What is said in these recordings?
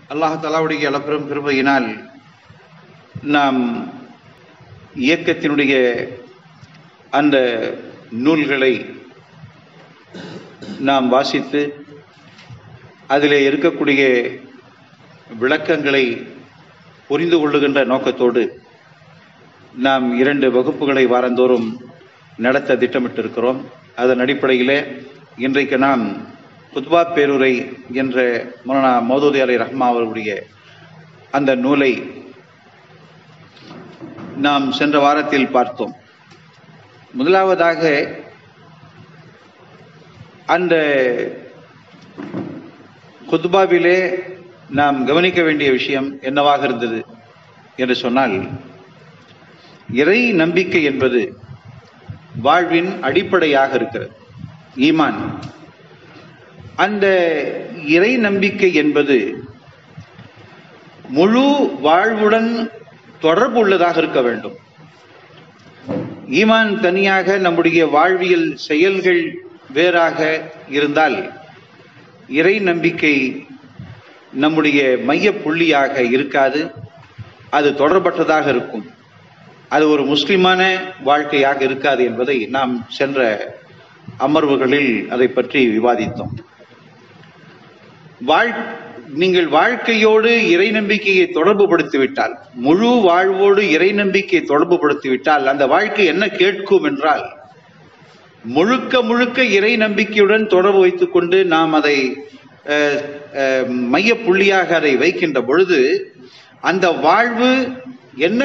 அல்லாஹ் தலாவுடைய அளப்பெரும் கிருபையினால் நாம் இயக்கத்தினுடைய அந்த நூல்களை நாம் வாசித்து அதிலே இருக்கக்கூடிய விளக்கங்களை புரிந்து கொள்ளுகின்ற நோக்கத்தோடு நாம் இரண்டு வகுப்புகளை வாரந்தோறும் நடத்த திட்டமிட்டிருக்கிறோம் அதன் அடிப்படையிலே இன்றைக்கு நாம் குத்பா பேருரை என்ற மௌலானா மௌதூதி அலை ரஹ்மா அவர்களுடைய அந்த நூலை நாம் சென்ற வாரத்தில் பார்த்தோம் முதலாவதாக அந்த குத்பாவிலே நாம் கவனிக்க வேண்டிய விஷயம் என்னவாக இருந்தது என்று சொன்னால் இறை நம்பிக்கை என்பது வாழ்வின் அடிப்படையாக இருக்கிறது ஈமான் அந்த இறை நம்பிக்கை என்பது முழு வாழ்வுடன் தொடர்பு உள்ளதாக இருக்க வேண்டும் ஈமான் தனியாக நம்முடைய வாழ்வியல் செயல்கள் வேறாக இருந்தால் இறை நம்பிக்கை நம்முடைய மைய புள்ளியாக இருக்காது அது தொடர்பற்றதாக இருக்கும் அது ஒரு முஸ்லிமான வாழ்க்கையாக இருக்காது என்பதை நாம் சென்ற அமர்வுகளில் அதை பற்றி விவாதித்தோம் வாழ் நீங்கள் வாழ்க்கையோடு இறை நம்பிக்கையை தொடர்பு படுத்திவிட்டால் முழு வாழ்வோடு இறை நம்பிக்கையை தொடர்பு படுத்திவிட்டால் அந்த வாழ்க்கை என்ன கேட்கும் என்றால் முழுக்க முழுக்க இறை நம்பிக்கையுடன் தொடர்பு வைத்துக் கொண்டு நாம் அதை மைய புள்ளியாக அதை வைக்கின்ற பொழுது அந்த வாழ்வு என்ன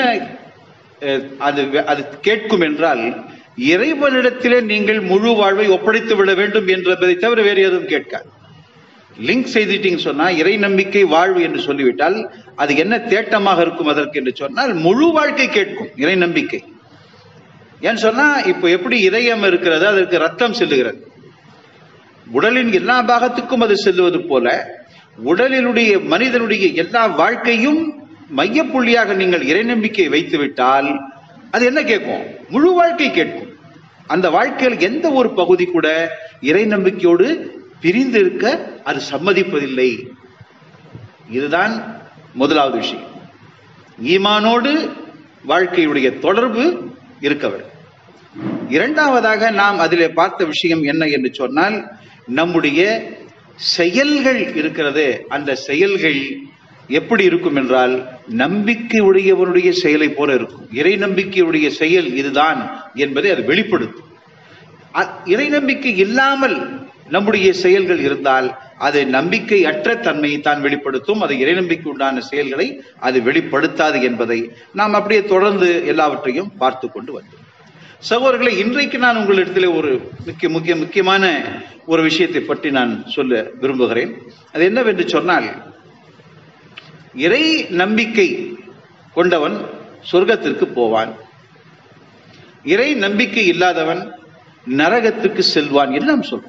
அது அது கேட்கும் என்றால் இறைவனிடத்திலே நீங்கள் முழு வாழ்வை ஒப்படைத்து விட வேண்டும் என்பதை தவிர வேறு எதுவும் கேட்காது லிங்க் செய்துட்டீங்க சொன்னா இறை நம்பிக்கை வாழ்வு என்று சொல்லிவிட்டால் அது என்ன தேட்டமாக இருக்கும் அதற்கு என்று சொன்னால் முழு வாழ்க்கை கேட்கும் இறை நம்பிக்கை ஏன்னு சொன்னா இப்போ எப்படி இதயம் இருக்கிறது அதற்கு ரத்தம் செல்லுகிறது உடலின் எல்லா பாகத்துக்கும் அது செல்லுவது போல உடலினுடைய மனிதனுடைய எல்லா வாழ்க்கையும் மையப்புள்ளியாக நீங்கள் இறை நம்பிக்கையை வைத்து விட்டால் அது என்ன கேட்கும் முழு வாழ்க்கை கேட்கும் அந்த வாழ்க்கையில் எந்த ஒரு பகுதி கூட இறை நம்பிக்கையோடு பிரிந்து இருக்க அது சம்மதிப்பதில்லை இதுதான் முதலாவது விஷயம் ஈமானோடு வாழ்க்கையுடைய தொடர்பு இருக்க வேண்டும் இரண்டாவதாக நாம் அதிலே பார்த்த விஷயம் என்ன என்று சொன்னால் நம்முடைய செயல்கள் இருக்கிறது அந்த செயல்கள் எப்படி இருக்கும் என்றால் நம்பிக்கை உடையவனுடைய செயலை போல இருக்கும் இறை நம்பிக்கையுடைய செயல் இதுதான் என்பதை அது வெளிப்படுத்தும் இறை நம்பிக்கை இல்லாமல் நம்முடைய செயல்கள் இருந்தால் அது நம்பிக்கை அற்ற தன்மையை தான் வெளிப்படுத்தும் அது இறைநம்பிக்கை உண்டான செயல்களை அது வெளிப்படுத்தாது என்பதை நாம் அப்படியே தொடர்ந்து எல்லாவற்றையும் பார்த்து கொண்டு வந்தோம் சகோதரர்களை இன்றைக்கு நான் உங்களிடத்தில் ஒரு முக்கிய முக்கிய முக்கியமான ஒரு விஷயத்தை பற்றி நான் சொல்ல விரும்புகிறேன் அது என்னவென்று சொன்னால் இறை நம்பிக்கை கொண்டவன் சொர்க்கத்திற்கு போவான் இறை நம்பிக்கை இல்லாதவன் நரகத்துக்கு செல்வான் என்று நாம் சொல்றோம்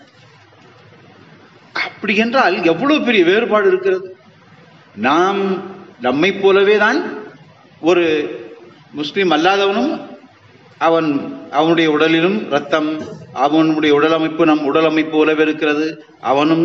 அப்படி என்றால் எவ்வளவு பெரிய வேறுபாடு இருக்கிறது நாம் நம்மை போலவே தான் ஒரு முஸ்லிம் அல்லாதவனும் அவன் அவனுடைய உடலிலும் ரத்தம் அவனுடைய உடல் அமைப்பு நம் உடல் அமைப்பு போலவே இருக்கிறது அவனும்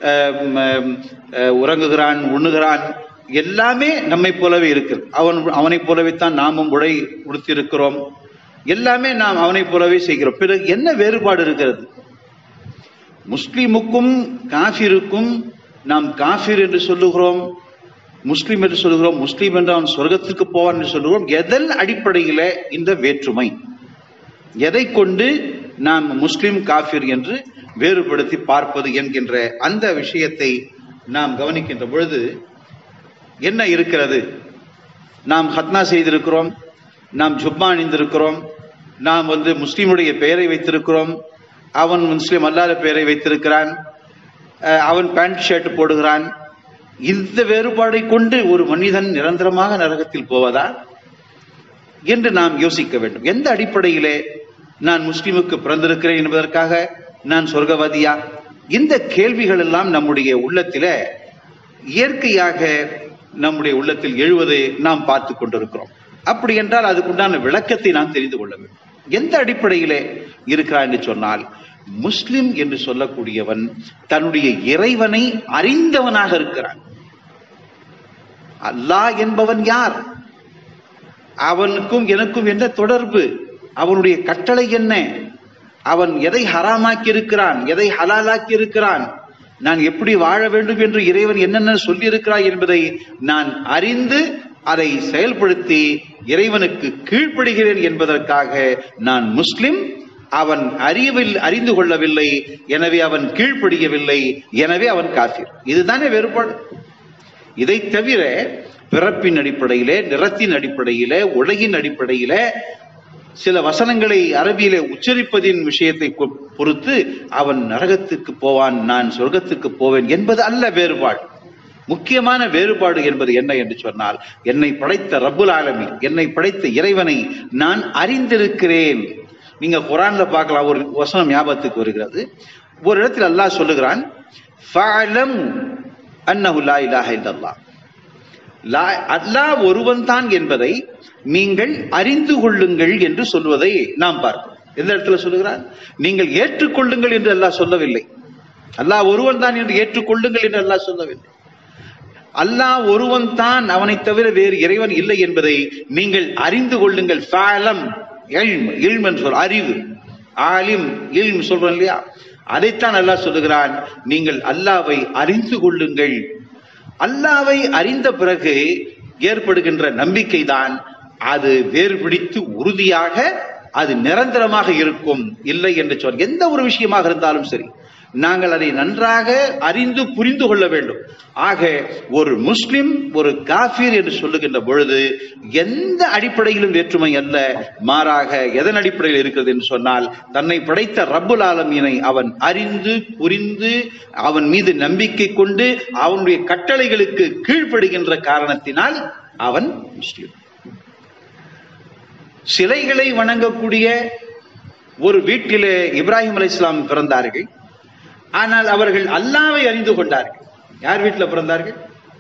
உறங்குகிறான் உண்ணுகிறான் எல்லாமே நம்மை போலவே இருக்கிறது அவன் அவனைப் போலவே தான் நாமும் உடை உடுத்திருக்கிறோம் எல்லாமே நாம் அவனைப் போலவே செய்கிறோம் பிறகு என்ன வேறுபாடு இருக்கிறது முஸ்லிமுக்கும் காஃபிருக்கும் நாம் காஃபிர் என்று சொல்லுகிறோம் முஸ்லிம் என்று சொல்லுகிறோம் முஸ்லீம் என்று அவன் சொர்க்கத்திற்கு போவான் என்று சொல்லுகிறோம் எதன் அடிப்படையில் இந்த வேற்றுமை எதை கொண்டு நாம் முஸ்லிம் காஃபிர் என்று வேறுபடுத்தி பார்ப்பது என்கின்ற அந்த விஷயத்தை நாம் கவனிக்கின்ற பொழுது என்ன இருக்கிறது நாம் ஹத்னா செய்திருக்கிறோம் நாம் ஜுப்பா அணிந்திருக்கிறோம் நாம் வந்து முஸ்லீமுடைய பெயரை வைத்திருக்கிறோம் அவன் முஸ்லீம் அல்லாத பெயரை வைத்திருக்கிறான் அவன் பேண்ட் ஷர்ட் போடுகிறான் இந்த வேறுபாடை கொண்டு ஒரு மனிதன் நிரந்தரமாக நரகத்தில் போவதா என்று நாம் யோசிக்க வேண்டும் எந்த அடிப்படையிலே நான் முஸ்லிமுக்கு பிறந்திருக்கிறேன் என்பதற்காக நான் சொர்க்கவாதியா இந்த கேள்விகள் எல்லாம் நம்முடைய உள்ளத்தில இயற்கையாக நம்முடைய உள்ளத்தில் எழுவதை நாம் பார்த்து கொண்டிருக்கிறோம் அப்படி என்றால் அதுக்குண்டான விளக்கத்தை நாம் தெரிந்து கொள்ள வேண்டும் எந்த அடிப்படையிலே இருக்கிறான் என்று சொன்னால் முஸ்லிம் என்று சொல்லக்கூடியவன் தன்னுடைய இறைவனை அறிந்தவனாக இருக்கிறான் அல்லாஹ் என்பவன் யார் அவனுக்கும் எனக்கும் என்ன தொடர்பு அவனுடைய கட்டளை என்ன அவன் எதை ஹராமாக்கி இருக்கிறான் எதை ஹலாலாக்கி இருக்கிறான் நான் எப்படி வாழ வேண்டும் என்று இறைவன் என்னென்ன சொல்லியிருக்கிறாய் என்பதை நான் அறிந்து அதை செயல்படுத்தி இறைவனுக்கு கீழ்ப்படுகிறேன் என்பதற்காக நான் முஸ்லிம் அவன் அறிவில் அறிந்து கொள்ளவில்லை எனவே அவன் கீழ்ப்படியவில்லை எனவே அவன் காஃபிர் இதுதானே வேறுபாடு இதை தவிர பிறப்பின் அடிப்படையிலே நிறத்தின் அடிப்படையிலே உலகின் அடிப்படையிலே சில வசனங்களை அரபியிலே உச்சரிப்பதின் விஷயத்தை பொ- பொறுத்து அவன் நரகத்துக்கு போவான் நான் சொர்க்கத்துக்கு போவேன் என்பது அல்ல வேறுபாடு முக்கியமான வேறுபாடு என்பது என்ன என்று சொன்னால் என்னை படைத்த ரப்புல் ஆலமீன் என்னை படைத்த இறைவனை நான் அறிந்திருக்கிறேன் நீங்க குரான்ல பார்க்கலாம் ஒரு வசனம் ஞாபகத்துக்கு வருகிறது ஒரு இடத்தில் அல்லாஹ் சொல்லுகிறான் ஃபஅலம் அன்னஹு லா இலாஹ இல்லல்லாஹ் லா- அல்லாஹ் ஒருவன் தான் என்பதை நீங்கள் அறிந்து கொள்ளுங்கள் என்று சொல்வதை நாம் பார்க்கிறோம் எந்த இடத்துல சொல்லுகிறார் நீங்கள் ஏற்றுக்கொள்ளுங்கள் என்று அல்லாஹ் சொல்லவில்லை அல்லாஹ் ஒருவன் தான் என்று ஏற்றுக்கொள்ளுங்கள் என்று அல்லாஹ் சொல்லவில்லை அல்லாஹ் ஒருவன் தான் அவனை தவிர வேறு இறைவன் இல்லை என்பதை நீங்கள் அறிந்து கொள்ளுங்கள் ஃபஅலம் இல்ம் இல்ம் என்று சொல் அறிவு ஆலிம் இல்ம் சொல்றோம் இல்லையா அதைத்தான் அல்லாஹ் சொல்லுகிறான் நீங்கள் அல்லாவை அறிந்து கொள்ளுங்கள் அல்லாவை அறிந்த பிறகு ஏற்படுகின்ற நம்பிக்கைதான் அது வேறு பிடித்து உறுதியாக அது நிரந்தரமாக இருக்கும் இல்லை என்று சொல் எந்த ஒரு விஷயமாக இருந்தாலும் சரி நாங்கள் அதை நன்றாக அறிந்து புரிந்து கொள்ள வேண்டும் ஆக ஒரு முஸ்லிம் ஒரு காஃபீர் என்று சொல்லுகின்ற பொழுது எந்த அடிப்படையிலும் வேற்றுமை அல்ல மாறாக எதன் அடிப்படையில் இருக்கிறது என்று சொன்னால் தன்னை படைத்த ரப்புல் ஆலமீனை அவன் அறிந்து புரிந்து அவன் மீது நம்பிக்கை கொண்டு அவனுடைய கட்டளைகளுக்கு கீழ்ப்படுகின்ற காரணத்தினால் அவன் முஸ்லிம் சிலைகளை வணங்கக்கூடிய ஒரு வீட்டிலே இப்ராஹிம் அலைஹிஸ்ஸலாம் பிறந்தார்கள் ஆனால் அவர்கள் அல்லாவை அறிந்து கொண்டார்கள் யார் வீட்டில் பிறந்தார்கள்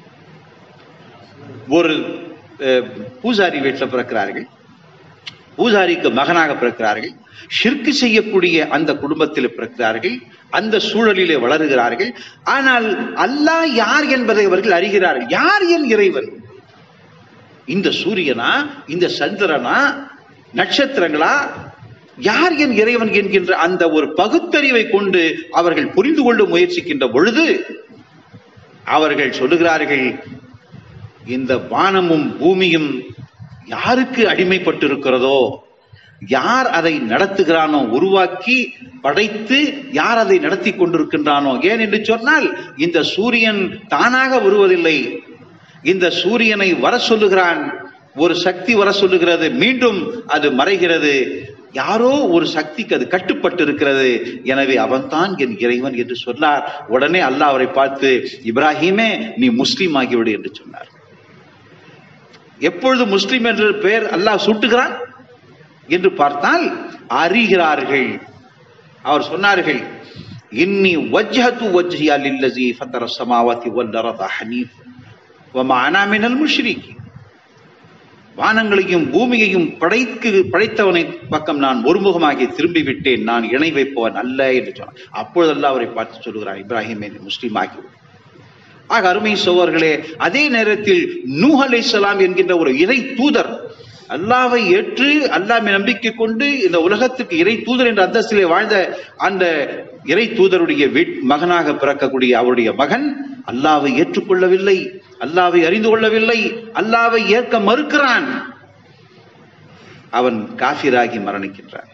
ஒரு அஹ், பூசாரி வீட்டில் பிறக்கிறார்கள் பூசாரிக்கு மகனாக பிறக்கிறார்கள் ஷிர்கு செய்யக்கூடிய அந்த குடும்பத்தில் பிறக்கிறார்கள் அந்த சூழலிலே வளருகிறார்கள் ஆனால் அல்லாஹ் யார் என்பதை அவர்கள் அறிகிறார்கள் யார் என் இறைவன் இந்த சூரியனா இந்த சந்திரனா நட்சத்திரங்களா யார் என் இறைவன் என்கின்ற அந்த ஒரு பகுத்தறிவை கொண்டு அவர்கள் புரிந்து கொள்ள முயற்சிக்கின்ற பொழுது அவர்கள் சொல்லுகிறார்கள் இந்த வானமும் பூமியும் யாருக்கு அடிமைப்பட்டிருக்கிறதோ யார் அதை நடத்துகிறானோ உருவாக்கி படைத்து யார் அதை நடத்தி கொண்டிருக்கின்றானோ ஏன் என்று சொன்னால் இந்த சூரியன் தானாக வருவதில்லை இந்த சூரியனை வர சொல்லுகிறான் ஒரு சக்தி வர சொல்லுகிறது மீண்டும் அது மறைகிறது யாரோ ஒரு சக்திக்கு அது கட்டுப்பட்டு இருக்கிறது எனவே அவன்தான் என் இறைவன் என்று சொன்னார் உடனே அல்லாஹ் அவரை பார்த்து இப்ராஹிமே நீ முஸ்லீம் ஆகிவிடு என்று சொன்னார் எப்பொழுது முஸ்லிம் என்ற பெயர் அல்லாஹ் சூட்டுகிறான் என்று பார்த்தால் அறிகிறார்கள் அவர் சொன்னார்கள் இன்னி வஜ்ஹது வஜ்ஹியா லில்லதி ஃபத்தர ஸமாவாதி வல் அர்த ஹனீஃப் வமா அனா மினல் முஷ்ரிகீன் வானங்களையும் பூமியையும் படைக்கு படைத்தவனை பக்கம் நான் ஒருமுகமாகி திரும்பி விட்டேன் நான் இணை வைப்பவன் அல்ல என்று சொன்னான் அப்பொழுதெல்லாம் அவரை பார்த்து சொல்லுகிறான் இப்ராஹிம் என்று முஸ்லீம் ஆகிவிடும் ஆக அருமை சோழர்களே அதே நேரத்தில் நூஹ் அலைஹிஸ்ஸலாம் என்கின்ற ஒரு இறை தூதர் அல்லாவை ஏற்று அல்லாமை நம்பிக்கை கொண்டு இந்த உலகத்துக்கு இறை தூதர் என்ற அந்தஸ்திலே வாழ்ந்த அந்த இறை தூதருடைய வீட் மகனாக பிறக்கக்கூடிய அவருடைய மகன் அல்லாவை ஏற்றுக்கொள்ளவில்லை அல்லாவை அறிந்து கொள்ளவில்லை அல்லாவை ஏற்க மறுக்கிறான் அவன் காஃபிராகி மரணிக்கின்றான்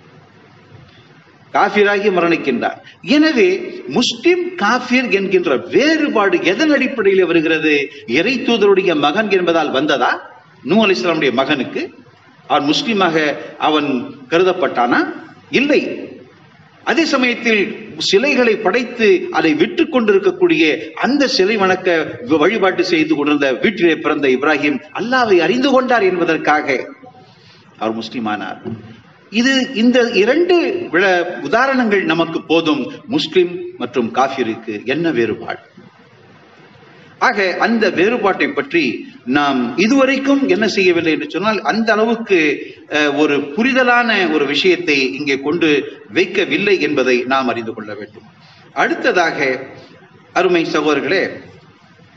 காஃபிராகி மரணிக்கின்றார் எனவே முஸ்லிம் காஃபிர் என்கின்ற வேறுபாடு எதன் அடிப்படையில் வருகிறது இறை தூதருடைய மகன் என்பதால் வந்ததா நூ அலி இஸ்லாமுடைய மகனுக்கு அவன் முஸ்லிமாக அவன் கருதப்பட்டானா இல்லை அதே சமயத்தில் சிலைகளை படைத்து அதை விற்று கொண்டிருக்கக்கூடிய அந்த சிலை வணக்க வழிபாட்டு செய்து கொண்டிருந்த வீட்டிலே பிறந்த இப்ராஹிம் அல்லாவை அறிந்து கொண்டார் என்பதற்காக அவர் முஸ்லிமானார் இது இந்த இரண்டு விழ- உதாரணங்கள் நமக்கு போதும் முஸ்லிம் மற்றும் காஃபிருக்கு என்ன வேறுபாடு ஆக அந்த வேறுபாட்டை பற்றி நாம் இதுவரைக்கும் என்ன செய்யவில்லை என்று சொன்னால் அந்த அளவுக்கு அஹ், ஒரு புரிதலான ஒரு விஷயத்தை இங்கே கொண்டு வைக்கவில்லை என்பதை நாம் அறிந்து கொள்ள வேண்டும் அடுத்ததாக அருமை சகோதரர்களே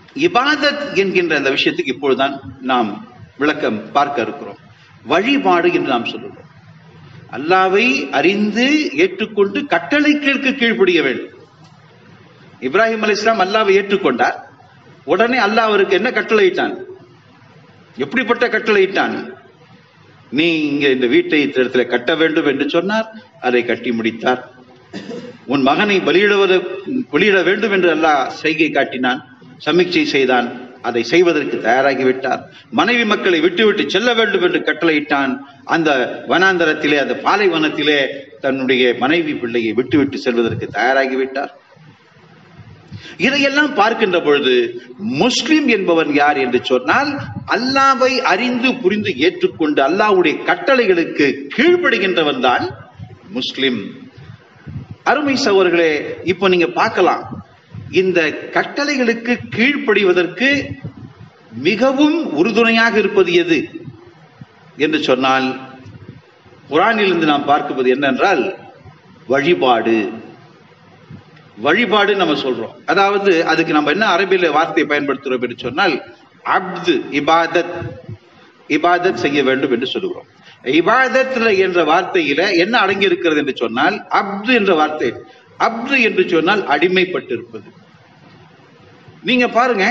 இபாதத் என்கின்ற அந்த விஷயத்துக்கு இப்பொழுதுதான் நாம் விளக்கம் பார்க்க இருக்கிறோம் வழிபாடு என்று நாம் சொல்லுகிறோம் அல்லாவை அறிந்து ஏற்றுக்கொண்டு கட்டளைகளுக்கு கீழ்ப்படிய வேண்டும் இப்ராஹிம் அலி இஸ்லாம் அல்லாவை ஏற்றுக்கொண்டார் உடனே அல்லாஹ் அவருக்கு என்ன கட்டளையிட்டான் எப்படிப்பட்ட கட்டளையிட்டான் நீ இங்க இந்த வீட்டை இடத்துல கட்ட வேண்டும் என்று சொன்னார் அதை கட்டி முடித்தார் உன் மகனை பலியிடுவது பலியிட வேண்டும் என்று அல்லாஹ் செய்கை காட்டினான் சமீட்சை செய்தான் அதை செய்வதற்கு தயாராகிவிட்டார் மனைவி மக்களை விட்டுவிட்டு செல்ல வேண்டும் என்று கட்டளையிட்டான் அந்த வனாந்தரத்திலே அந்த பாலைவனத்திலே தன்னுடைய மனைவி பிள்ளையை விட்டுவிட்டு செல்வதற்கு தயாராகிவிட்டார் இதையெல்லாம் பார்க்கின்ற பொழுது முஸ்லிம் என்பவன் யார் என்று சொன்னால் அல்லாவை அறிந்து புரிந்து ஏற்றுக்கொண்டு அல்லாஹ்வுடைய கட்டளைகளுக்கு கீழ்ப்படுகின்றவன் தான் முஸ்லிம் அருமை சகோதரர்களே இப்போ நீங்க பார்க்கலாம் இந்த கட்டளைகளுக்கு கீழ்ப்படிவதற்கு மிகவும் உறுதுணையாக இருப்பது எது என்று சொன்னால் குரானிலிருந்து நாம் பார்ப்பது என்னென்றால் வழிபாடு வழிபாடு நம்ம சொல்றோம் அதாவது அதுக்கு நம்ம என்ன அரபியில வார்த்தையை பயன்படுத்துறோம் என்று சொன்னால் அப்து இபாதத் இபாதத் செய்ய வேண்டும் என்று சொல்லுகிறோம் இபாதத்ல என்ற வார்த்தையில என்ன அடங்கி இருக்கிறது என்று சொன்னால் அப்து என்ற வார்த்தை அப்து என்று சொன்னால் அடிமைப்பட்டிருப்பது நீங்க பாருங்க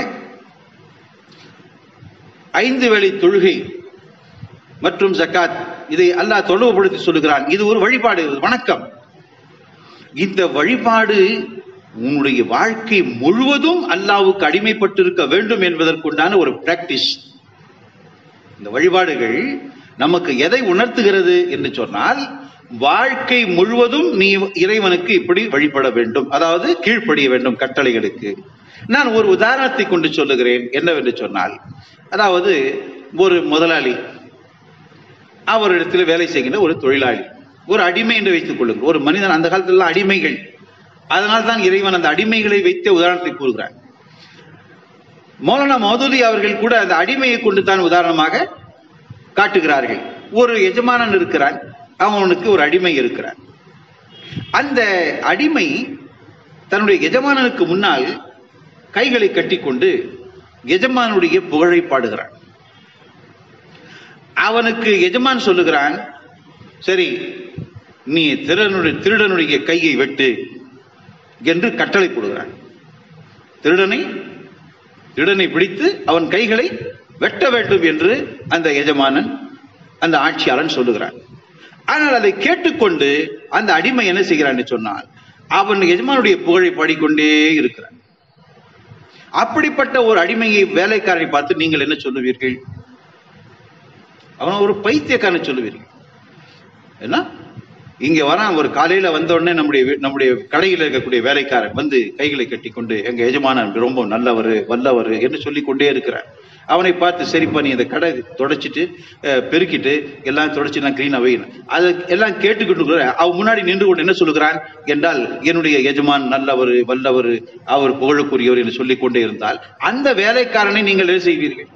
ஐந்து வேளை தொழுகை மற்றும் ஜக்காத் இதை அல்லாஹ் தொடர்புபடுத்தி சொல்லுகிறான் இது ஒரு வழிபாடு இது வணக்கம் இந்த வழிபாடு உன்னுடைய வாழ்க்கை முழுவதும் அல்லாவுக்கு அடிமைப்பட்டிருக்க வேண்டும் என்பதற்குண்டான ஒரு பிராக்டிஸ் இந்த வழிபாடுகள் நமக்கு எதை உணர்த்துகிறது என்று சொன்னால் வாழ்க்கை முழுவதும் நீ இறைவனுக்கு இப்படி வழிபட வேண்டும் அதாவது கீழ்ப்படிய வேண்டும் கட்டளைகளுக்கு நான் ஒரு உதாரணத்தை கொண்டு சொல்லுகிறேன் என்னவென்று சொன்னால் அதாவது ஒரு முதலாளி அவரிடத்தில் வேலை செய்கின்ற ஒரு தொழிலாளி ஒரு அடிமை என்று வைத்துக் கொள்ளுங்கள் ஒரு மனிதன் அந்த காலத்துல அடிமைகள் அதனால் தான் இறைவன் அந்த அடிமைகளை வைத்த உதாரணத்தை கூறுகிறார் மௌலானா மௌதூதி அவர்கள் கூட அந்த அடிமையை கொண்டு தான் உதாரணமாக காட்டுகிறார்கள் ஒரு எஜமானன் இருக்கிறான் அவனுக்கு ஒரு அடிமை இருக்கிறான் அந்த அடிமை தன்னுடைய எஜமானனுக்கு முன்னால் கைகளை கட்டிக்கொண்டு எஜமானுடைய புகழை பாடுகிறான் அவனுக்கு எஜமான் சொல்லுகிறான் சரி நீ திருடனுடைய திருடனுடைய கையை வெட்டு என்று கட்டளை போடுகிறான் திருடனை திருடனை பிடித்து அவன் கைகளை வெட்ட வேண்டும் என்று அந்த எஜமானன் அந்த ஆட்சியாளன் சொல்லுகிறான் ஆனால் அதை கேட்டுக்கொண்டு அந்த அடிமை என்ன செய்கிறான் சொன்னால் அவன் எஜமானுடைய புகழை பாடிக்கொண்டே இருக்கிறான் அப்படிப்பட்ட ஒரு அடிமையை வேலைக்காரனை பார்த்து நீங்கள் என்ன சொல்லுவீர்கள் அவன் ஒரு பைத்தியக்காரனை சொல்லுவீர்கள் என்ன இங்க வரான் ஒரு காலையில வந்த உடனே நம்முடைய வீ- நம்முடைய கடையில் இருக்கக்கூடிய வேலைக்காரன் வந்து கைகளை கட்டிக்கொண்டு எங்க எஜமானன் ரொம்ப நல்லவர் வல்லவர் என்று சொல்லி கொண்டே இருக்கிறான் அவனை பார்த்து சரிப்பா நீ இந்த கடை தொடச்சிட்டு அஹ், பெருக்கிட்டு எல்லாம் தொடச்சு நான் கிளீனா வைக்கணும் அதை எல்லாம் கேட்டுக்கிட்டு இருக்கிற அவன் முன்னாடி நின்று கொண்டு என்ன சொல்லுகிறான் என்றால் என்னுடைய எஜமான் நல்லவர் வல்லவர் அவர் புகழுக்குரியவர் என்று சொல்லிக் கொண்டே இருந்தால் அந்த வேலைக்காரனை நீங்கள் என்ன செய்வீர்கள்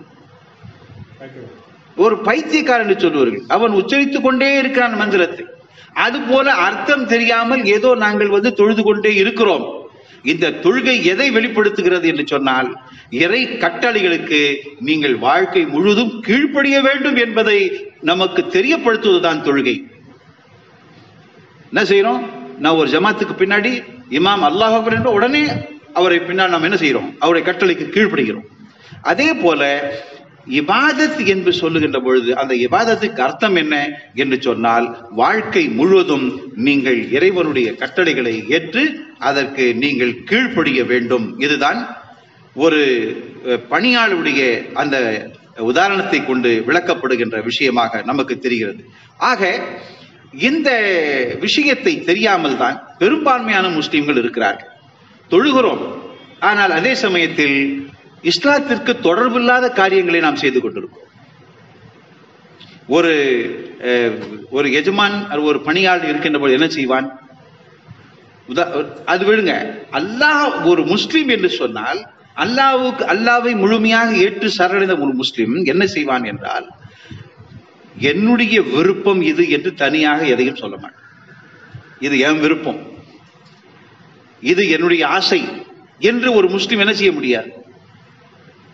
ஒரு பைத்தியக்காரன் என்று சொல்லுவார்கள் அவன் உச்சரித்துக் கொண்டே இருக்கிறான் மந்திரத்தை அது போல அர்த்தம் தெரியாமல் ஏதோ நாங்கள் வந்து தொழுது கொண்டே இருக்கிறோம் இந்த தொழுகை எதை வெளிப்படுத்துகிறது என்று சொன்னால் இறை கட்டளைகளுக்கு நீங்கள் வாழ்க்கை முழுதும் கீழ்ப்படிய வேண்டும் என்பதை நமக்கு தெரியப்படுத்துவதுதான் தொழுகை என்ன செய்யறோம் நான் ஒரு ஜமாத்துக்கு பின்னாடி இமாம் அல்லாஹ் அக்பர் என்ற உடனே அவரை பின்னால் நாம் என்ன செய்யறோம் அவருடைய கட்டளைக்கு கீழ்ப்படுகிறோம் அதே போல இபாதத் என்று சொல்லுகின்ற பொழுது அந்த இபாதத்துக்கு அர்த்தம் என்ன என்று சொன்னால் வாழ்க்கை முழுவதும் நீங்கள் இறைவனுடைய கட்டளைகளை ஏற்று அதற்கு நீங்கள் கீழ்ப்படிய வேண்டும் இதுதான் ஒரு அஹ், பணியாளருடைய அந்த உதாரணத்தை கொண்டு விளக்கப்படுகின்ற விஷயமாக நமக்கு தெரிகிறது ஆக இந்த விஷயத்தை தெரியாமல் தான் பெரும்பான்மையான முஸ்லிம்கள் இருக்கிறார்கள் தொழுகிறோம் ஆனால் அதே சமயத்தில் இஸ்லாத்திற்கு தொடர்பில்லாத காரியங்களை நாம் செய்து கொண்டிருக்கிறோம் ஒரு அஹ், ஒரு எஜமான் அல்லது ஒரு பணியாளர் இருக்கின்ற போது என்ன செய்வான் உதா- அது விடுங்க அல்லாஹ் ஒரு முஸ்லிம் என்று சொன்னால் அல்லாஹ்வுக்கு அல்லாவை முழுமையாக ஏற்று சரணடைந்த ஒரு முஸ்லிம் என்ன செய்வான் என்றால் என்னுடைய விருப்பம் இது என்று தனியாக எதையும் சொல்ல மாட்டான் இது என் விருப்பம் இது என்னுடைய ஆசை என்று ஒரு முஸ்லிம் என்ன செய்ய முடியாது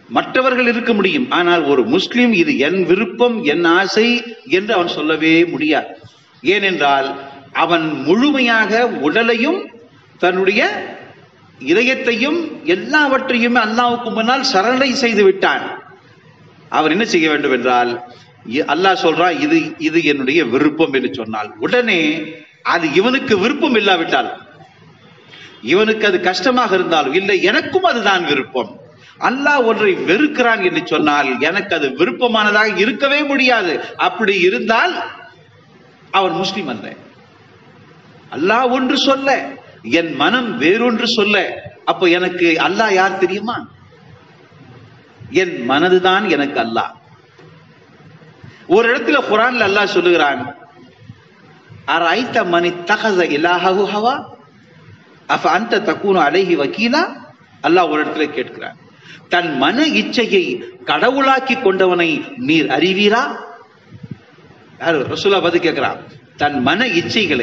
மற்றவர்கள் இருக்க முடியும் ஆனால் ஒரு முஸ்லிம் இது என் விருப்பம் என் ஆசை என்று அவன் சொல்லவே முடியாது ஏனென்றால் அவன் முழுமையாக உடலையும் தன்னுடைய இதயத்தையும் எல்லாவற்றையும் அல்லாவுக்கு முன்னால் சரணை செய்து விட்டான் அவர் என்ன செய்ய வேண்டும் என்றால் இ- அல்லாஹ் சொல்றான் இது இது என்னுடைய விருப்பம் என்று சொன்னால் உடனே அது இவனுக்கு விருப்பம் இல்லாவிட்டால் இவனுக்கு அது கஷ்டமாக இருந்தாலும் இல்லை எனக்கும் அதுதான் விருப்பம் அல்லாஹ் ஒன்றை வெறுக்கிறான் என்று சொன்னால் எனக்கு அது விருப்பமானதாக இருக்கவே முடியாது அப்படி இருந்தால் அவன் முஸ்லிம் அல்ல அல்லாஹ் ஒன்று சொல்ல என் மனம் வேறொன்று சொல்ல அப்ப எனக்கு அல்லாஹ் யார் தெரியுமா என் மனதுதான் எனக்கு அல்லாஹ் ஒரு இடத்துல குரான்ல அல்லாஹ் சொல்லுகிறான் அரைத்த மணி தகத இலாஹு ஹவா அப்ப அந்த தக்கூனு அலைஹி வக்கீலா அல்லாஹ் ஒரு இடத்துல கேட்கிறான் தன் மன இச்சையை கடவுளாக்கி கொண்டவனை நீர் அறிவீரா யாரு ரசூலா பதில் கேட்கிறான் தன் மன இச்சைகளை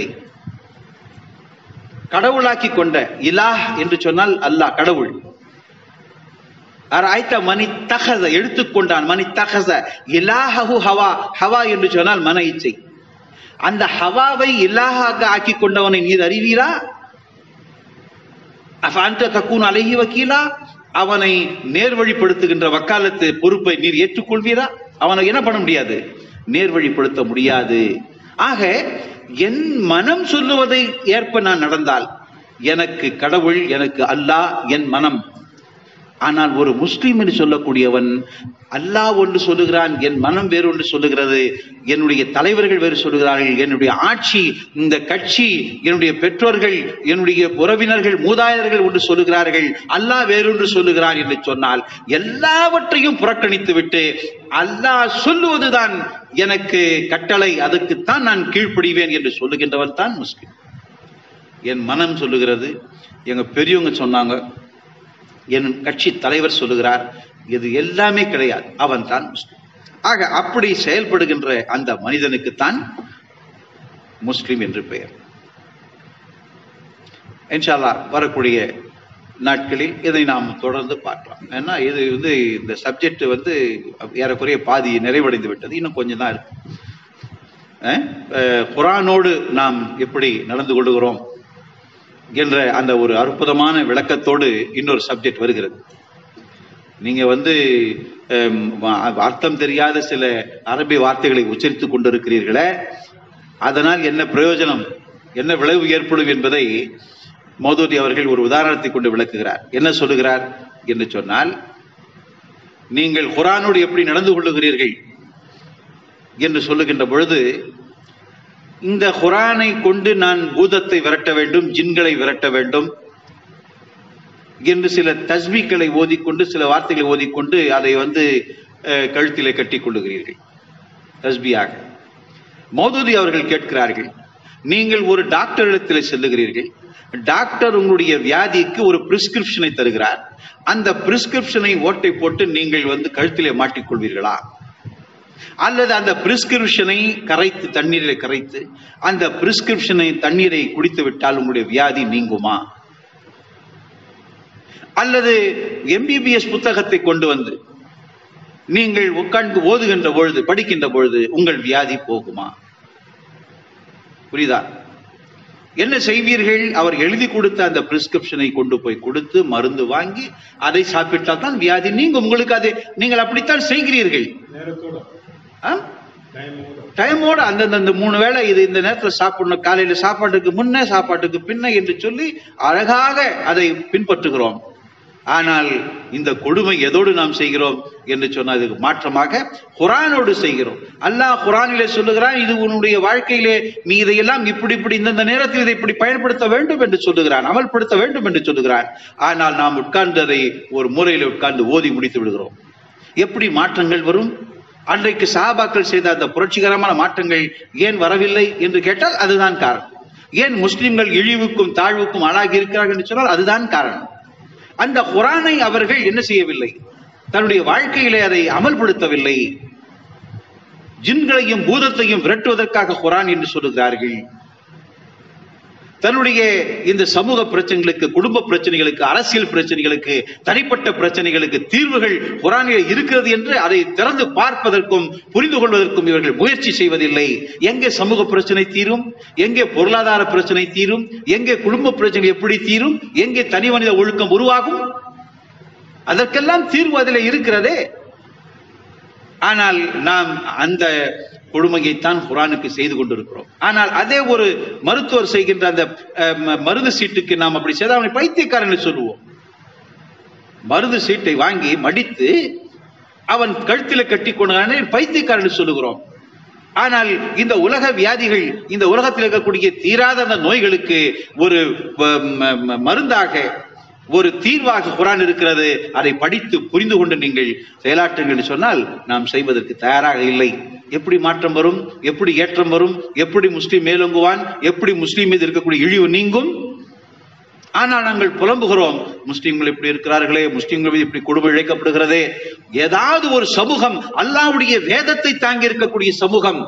கடவுளாக்கி கொண்ட இலாஹ் என்று சொன்னால் அல்லாஹ் கடவுள் ஆய்த்த மணி தகத எடுத்துக்கொண்டான் மணி தகச இலாஹு ஹவா ஹவா என்று சொன்னால் மன இச்சை அந்த ஹவாவை இலாஹாக ஆக்கி கொண்டவனை நீர் அறிவீரா அந்த தக்கூன் அழகி வக்கீலா அவனை நேர்வழிப்படுத்துகின்ற வக்காலத்து பொறுப்பை நீர் ஏற்றுக்கொள்வீரா அவனை என்ன பண்ண முடியாது நேர்வழிப்படுத்த முடியாது ஆக என் மனம் சொல்லுவதை ஏற்ப நான் நடந்தால் எனக்கு கடவுள் எனக்கு அல்லாஹ் என் மனம் ஆனால் ஒரு முஸ்லீம் என்று சொல்லக்கூடியவன் அல்லாஹ் ஒன்று சொல்லுகிறான் என் மனம் வேறு ஒன்று சொல்லுகிறது என்னுடைய தலைவர்கள் வேறு சொல்லுகிறார்கள் என்னுடைய ஆட்சி இந்த கட்சி என்னுடைய பெற்றோர்கள் என்னுடைய உறவினர்கள் மூதாதையர்கள் ஒன்று சொல்லுகிறார்கள் அல்லாஹ் வேறொன்று சொல்லுகிறான் என்று சொன்னால் எல்லாவற்றையும் புறக்கணித்து விட்டு அல்லாஹ் சொல்லுவதுதான் எனக்கு கட்டளை அதுக்குத்தான் நான் கீழ்ப்படிவேன் என்று சொல்லுகின்றவன் தான் முஸ்லிம் என் மனம் சொல்லுகிறது எங்க பெரியவங்க சொன்னாங்க என் கட்சி தலைவர் சொல்லுகிறார் இது எல்லாமே கிடையாது அவன் தான் முஸ்லிம் ஆக அப்படி செயல்படுகின்ற அந்த மனிதனுக்குத்தான் முஸ்லிம் என்று பெயர் இன்ஷால்லா வரக்கூடிய நாட்களில் இதை நாம் தொடர்ந்து பார்க்கலாம் ஏன்னா இது வந்து இந்த சப்ஜெக்ட் வந்து ஏறக்குறைய பாதி நிறைவடைந்து விட்டது இன்னும் கொஞ்சம் தான் இருக்கு அஹ், அஹ், குரானோடு நாம் எப்படி நடந்து கொள்கிறோம் என்ற அந்த ஒரு அற்புதமான விளக்கத்தோடு இன்னொரு சப்ஜெக்ட் வருகிறது நீங்க வந்து ஹம், வா- அர்த்தம் தெரியாத சில அரபி வார்த்தைகளை உச்சரித்துக் கொண்டிருக்கிறீர்களே அதனால் என்ன பிரயோஜனம் என்ன விளைவு ஏற்படும் என்பதை மோதூதி அவர்கள் ஒரு உதாரணத்தை கொண்டு விளக்குகிறார் என்ன சொல்லுகிறார் என்று சொன்னால் நீங்கள் குரானோடு எப்படி நடந்து கொள்ளுகிறீர்கள் என்று சொல்லுகின்ற பொழுது இந்த குரானை கொண்டு நான் பூதத்தை விரட்ட வேண்டும் ஜின்களை விரட்ட வேண்டும் என்று சில தஸ்பீக்களை ஓதிக்கொண்டு சில வார்த்தைகளை ஓதிக்கொண்டு அதை வந்து அஹ், கழுத்திலே கட்டிக் கொள்ளுகிறீர்கள் தஸ்பியாக மௌதூதி அவர்கள் கேட்கிறார்கள் நீங்கள் ஒரு டாக்டரிடத்தில் செல்லுகிறீர்கள் டாக்டர் உங்களுடைய வியாதிக்கு ஒரு பிரிஸ்கிரிப்ஷனை தருகிறார் அந்த பிரிஸ்கிரிப்ஷனை ஓட்டை போட்டு நீங்கள் வந்து கழுத்திலே மாட்டிக்கொள்வீர்களா அல்லது அந்த பிரிஸ்கிரிப்ஷனை கரைத்து தண்ணீரில் கரைத்து அந்த பிரிஸ்கிரிப்ஷனை தண்ணீரை குடித்து விட்டால் உங்களுடைய வியாதி நீங்குமா அல்லது எம்பிபிஎஸ் புத்தகத்தை கொண்டு வந்து நீங்கள் உட்கார்ந்து ஓதுகின்ற பொழுது படிக்கின்ற பொழுது உங்கள் வியாதி போகுமா புரியுதா என்ன செய்வீர்கள் அவர் எழுதி கொடுத்த அந்த பிரிஸ்கிரிப்ஷனை கொண்டு போய் கொடுத்து மருந்து வாங்கி அதை சாப்பிட்டால் தான் வியாதி நீங்க உங்களுக்கு அதை நீங்கள் அப்படித்தான் செய்கிறீர்கள் நேரத்தோட ஆ? டைமோட டைமோட அந்தந்த அந்த மூணு வேளை இது இந்த நேரத்துல சாப்பிடணும் காலையில சாப்பாட்டுக்கு முன்ன சாப்பாட்டுக்கு பின்ன என்று சொல்லி அழகாக அதை பின்பற்றுகிறோம் ஆனால் இந்த கொடுமை எதோடு நாம் செய்கிறோம் என்று சொன்னதுக்கு மாற்றமாக குரானோடு செய்கிறோம் அல்லாஹ் குரானிலே சொல்லுகிறான் இது உன்னுடைய வாழ்க்கையிலே நீ இதையெல்லாம் இப்படி இப்படி இந்தந்த நேரத்தில் இதை இப்படி பயன்படுத்த வேண்டும் என்று சொல்லுகிறான் அமல்படுத்த வேண்டும் என்று சொல்லுகிறான் ஆனால் நாம் உட்கார்ந்து அதை ஒரு முறையில் உட்கார்ந்து ஓதி முடித்து விடுகிறோம் எப்படி மாற்றங்கள் வரும் அன்றைக்கு சஹாபாக்கள் செய்த அந்த புரட்சிகரமான மாற்றங்கள் ஏன் வரவில்லை என்று கேட்டால் அதுதான் காரணம் ஏன் முஸ்லிம்கள் இழிவுக்கும் தாழ்வுக்கும் ஆளாகி இருக்கிறார்கள் என்று சொன்னால் அதுதான் காரணம் அந்த குரானை அவர்கள் என்ன செய்யவில்லை தன்னுடைய வாழ்க்கையிலே அதை அமல்படுத்தவில்லை ஜின்களையும் பூதத்தையும் விரட்டுவதற்காக குரான் என்று சொல்லுகிறார்கள் தன்னுடைய இந்த சமூக பிரச்சனைகளுக்கு குடும்ப பிரச்சனைகளுக்கு அரசியல் பிரச்சனைகளுக்கு தனிப்பட்ட பிரச்சனைகளுக்கு தீர்வுகள் குரானில் இருக்கிறது என்று அதை திறந்து பார்ப்பதற்கும் புரிந்து கொள்வதற்கும் இவர்கள் முயற்சி செய்வதில்லை எங்கே சமூக பிரச்சனை தீரும் எங்கே பொருளாதார பிரச்சனை தீரும் எங்கே குடும்ப பிரச்சனை எப்படி தீரும் எங்கே தனி மனித ஒழுக்கம் உருவாகும் அதற்கெல்லாம் தீர்வு அதில் இருக்கிறதே ஆனால் நாம் அந்த கொடுமையைத்தான் குரானுக்கு செய்து கொண்டிருக்கிறோம் ஆனால் அதே ஒரு மருத்துவர் செய்கின்ற அந்த அஹ், ம- மருந்து சீட்டுக்கு நாம் அப்படி செய்தால் அவனை பைத்தியக்காரன் சொல்லுவோம் மருந்து சீட்டை வாங்கி மடித்து அவன் கழுத்தில கட்டி கொண்டானே பைத்தியக்காரன் சொல்லுகிறோம் ஆனால் இந்த உலக வியாதிகள் இந்த உலகத்தில் இருக்கக்கூடிய தீராத அந்த நோய்களுக்கு ஒரு வ- ம- ம- மருந்தாக ஒரு தீர்வாக குரான் இருக்கிறது அதை படித்து புரிந்து கொண்டு நீங்கள் செயலாற்றுங்கள் என்று சொன்னால் நாம் செய்வதற்கு தயாராக இல்லை எப்படி மாற்றம் வரும் எப்படி ஏற்றம் வரும் எப்படி முஸ்லீம் மேலோங்குவான் எப்படி முஸ்லீம் மீது இருக்கக்கூடிய இழிவு நீங்கும் ஆனால் நாங்கள் புலம்புகிறோம் முஸ்லிம்கள் இப்படி இருக்கிறார்களே முஸ்லிம்கள் மீது இப்படி கொடுமை இழைக்கப்படுகிறதே ஏதாவது ஒரு சமூகம் அல்லாஹ்வுடைய வேதத்தை தாங்கி இருக்கக்கூடிய சமூகம்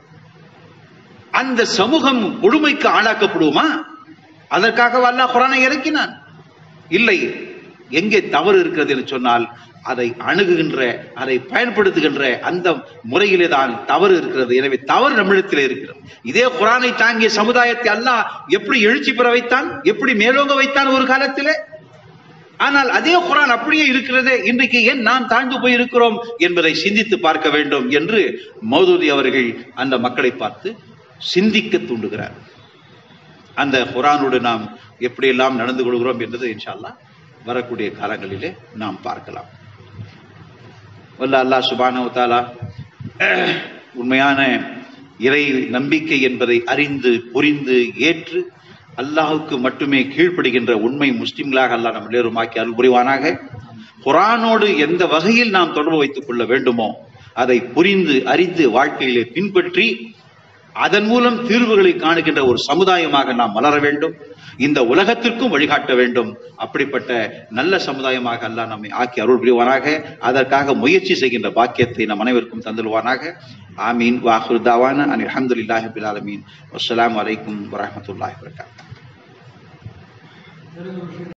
அந்த சமூகம் கொடுமைக்கு ஆளாக்கப்படுமா அதற்காக அல்லாஹ் குரானை இறக்கினான் இல்லை எங்கே தவறு இருக்கிறது என்று சொன்னால் அதை அணுகுகின்ற அதை பயன்படுத்துகின்ற அந்த முறையிலே தான் தவறு இருக்கிறது எனவே தவறு நம்மிடத்தில் இருக்கிறது இதே குரானை தாங்கிய சமுதாயத்தை அல்லாஹ் எப்படி எழுச்சி பெற வைத்தான் எப்படி மேலோங்க வைத்தான் ஒரு காலத்திலே ஆனால் அதே குரான் அப்படியே இருக்கிறதே இன்றைக்கு ஏன் நாம் தாழ்ந்து போய் இருக்கிறோம் என்பதை சிந்தித்து பார்க்க வேண்டும் என்று மௌதூதி அவர்கள் அந்த மக்களை பார்த்து சிந்திக்க தூண்டுகிறார் அந்த குரானோடு நாம் எப்படியெல்லாம் நடந்து கொள்கிறோம் என்பது இன்ஷா அல்லாஹ் வரக்கூடிய காலங்களிலே நாம் பார்க்கலாம் வல்ல அல்லாஹ் சுபானவ தாலா உண்மையான இறை நம்பிக்கை என்பதை அறிந்து புரிந்து ஏற்று அல்லாஹுக்கு மட்டுமே கீழ்ப்படுகின்ற உண்மை முஸ்லிம்களாக அல்லாஹ் நம் எல்லோருமாக்கி அருள் புரிவானாக குரானோடு எந்த வகையில் நாம் தொடர்பு வைத்துக் கொள்ள வேண்டுமோ அதை புரிந்து அறிந்து வாழ்க்கையிலே பின்பற்றி அதன் மூலம் தீர்வுகளை காணுகின்ற ஒரு சமுதாயமாக நாம் மலர வேண்டும் இந்த உலகத்திற்கும் வழிகாட்ட வேண்டும் அப்படிப்பட்ட நல்ல சமுதாயமாக அல்லாஹ் நம்மை ஆக்கி அருள் புரிவானாக அதற்காக முயற்சி செய்கின்ற பாக்கியத்தை நம் அனைவருக்கும் தந்துடுவானாக ஆமீன் வாஹுர் தாவான அன் அல்ஹம்துலில்லாஹி பில் ஆலமீன் அஸ்ஸலாமு அலைக்கும் வரஹ்மத்துல்லாஹி வபரகாத்துஹு